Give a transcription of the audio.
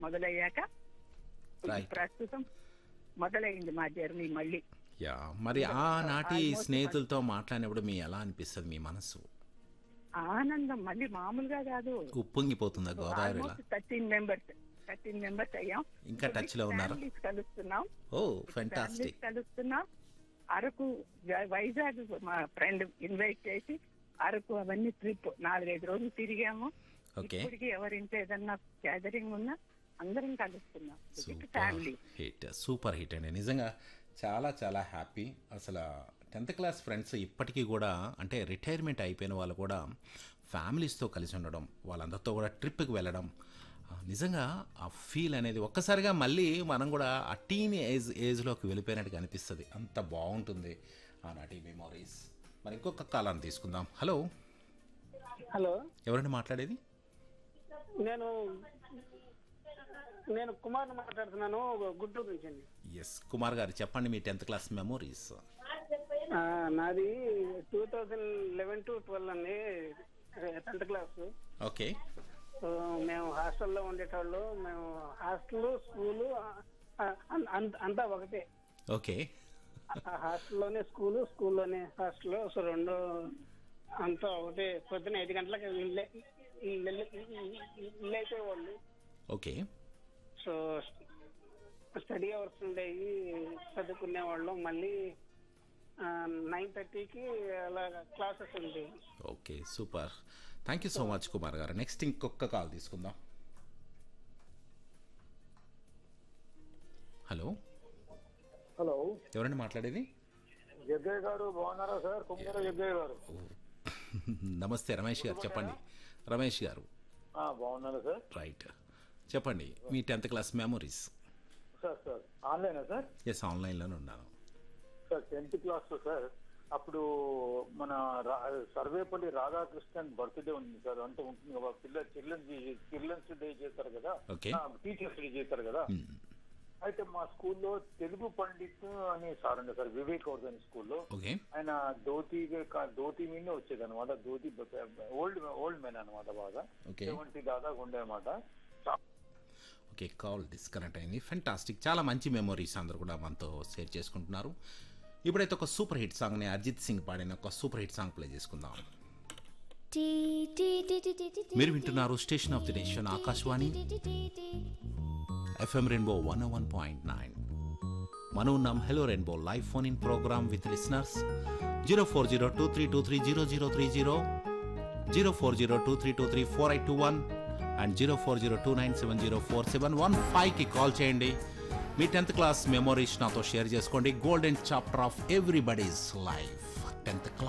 మొదలయ్యాక ఇప్పుడు Right. ప్రస్తుతం మొదలైంది మా జర్నీ మళ్ళీ యా మరి ఆనాటి Almost స్నేహితులతో మాట్లాడినప్పుడు మీ ఎలా అనిపిస్తుంది మీ మనసు ఆనందం మళ్ళీ మామూలుగా కాదు ఉప్పొంగిపోతుందా గోదావరిలా almost thirteen members thirteen members అయ్యాం ఇంకా టచ్ లో ఉన్నారా Families కలుస్తున్నాం ఓ ఫ్యామిలీస్ ఫెంటాస్టిక్ కలుస్తున్నాం అరకు జ- వైజాగ్ మా ఫ్రెండ్ ఇన్వైట్ చేసి అరకు అవన్నీ ట్రిప్ నాలుగైదు రోజులు తిరిగాము ఓకే ఇప్పటికి ఎవరింట్లో ఏదన్నా గ్యాదరింగ్ ఉన్నా అందరం కలుస్తున్నాం super family hit super hit అండి నిజంగా చాలా చాలా హ్యాపీ అసలు టెన్త్ క్లాస్ ఫ్రెండ్స్ ఇప్పటికీ కూడా అంటే రిటైర్మెంట్ అయిపోయిన వాళ్ళు కూడా ఫ్యామిలీస్తో కలిసి ఉండడం వాళ్ళందరితో కూడా ట్రిప్కి వెళ్ళడం ఆ, నిజంగా ఆ ఫీల్ అనేది ఒక్కసారిగా మళ్ళీ మనం కూడా ఆ టీన్ ఏజ్ ఏజ్లోకి వెళ్ళిపోయినట్టుగా అనిపిస్తుంది అంత బాగుంటుంది ఆనాటి మెమోరీస్ మరి ఇంకొక కాలాన్ని తీసుకుందాం హలో హలో ఎవరండి మాట్లాడేది నేను నేను కుమార్ మాట్లాడుతున్నాను గుంటూరు నుంచి అండి ఎస్ కుమార్ గారు చెప్పండి మీ టెన్త్ క్లాస్ మెమోరీస్ ఆ, నాది two thousand eleven to twelve అండి టెన్త్ క్లాస్ ఓకే సో మేము హాస్టల్లో ఉండేటోళ్ళు మేము హాస్టల్ స్కూలు అంతా ఒకటే ఓకే ఆ హాస్టల్లోనే స్కూలు స్కూల్లోనే హాస్టల్ సో రెండు అంతా ఒకటే పొద్దున్న ఐదు గంటలకు ఇల్లు ఇల్లు అయిపోయేవాళ్ళు ఓకే సో స్టడీ అవర్స్ ఉండేవి చదువుకునే వాళ్ళం మళ్ళీ నైన్ థర్టీకి అలా క్లాసెస్ ఉండేవి okay super thank you so much Kumar garu next ఇంకొక కాల్ తీసుకుందాం హలో హలో ఎవరండి మాట్లాడేది జగ్గయ్య గారు బాగున్నారా సార్ కుమ్మర జగ్గయ్య గారు నమస్తే రమేష్ గారు చెప్పండి రమేష్ గారు ఆ, బాగున్నారా సార్ రైట్ చెప్పండి మీ tenth class memories sir sir ఆన్లైనా సార్ ఎస్ ఆన్లైన్లోనే ఉన్నాను సార్ టెన్త్ క్లాస్ లో సార్ అప్పుడు మన రా- సర్వేపల్లి రాధాకృష్ణన్ బర్త్డే ఉంది సార్ అంటే ఉంటుంది కదా పిల్ల చిల్డ్రన్స్ చిల్డ్రన్స్ డే చేస్తారు కదా Okay. టీచర్స్ డే చేస్తారు కదా అయితే మా స్కూల్లో తెలుగు పండిత్ అనే సార్ ఉండే సార్ వివేక్ వర్ధన్ స్కూల్లో ఓకే ఆయన ధోతి ధోతి మీదనే వచ్చేది అనమాట ధోతి ఓల్డ్ ఓల్డ్ మెన్ అనమాట బాగా Okay. సెవెంటీ దాదాపు ఉండే అనమాట ఓకే కాల్ డిస్కనెక్ట్ అయింది ఫెంటాస్టిక్ చాలా మంచి మెమరీస్ అందరూ కూడా మనతో షేర్ చేసుకుంటున్నారు ఇప్పుడైతే ఒక సూపర్ హిట్ సాంగ్ని అరిజిత్ సింగ్ పాడిన ఒక సూపర్ హిట్ సాంగ్ ప్లే చేసుకుందాం మీరు వింటున్నారు station of the nation Akashvani FM rainbow one one point nine మనం ఉన్నాం hello rainbow live phone in programme with listeners zero four zero two three two three zero zero three zero zero four zero two three two three four eight two one and zero four zero two nine seven zero four seven one ఫైవ్కి call చేయండి మీ tenth class memories నాతో share చేసుకోండి golden chapter of everybody's life tenth class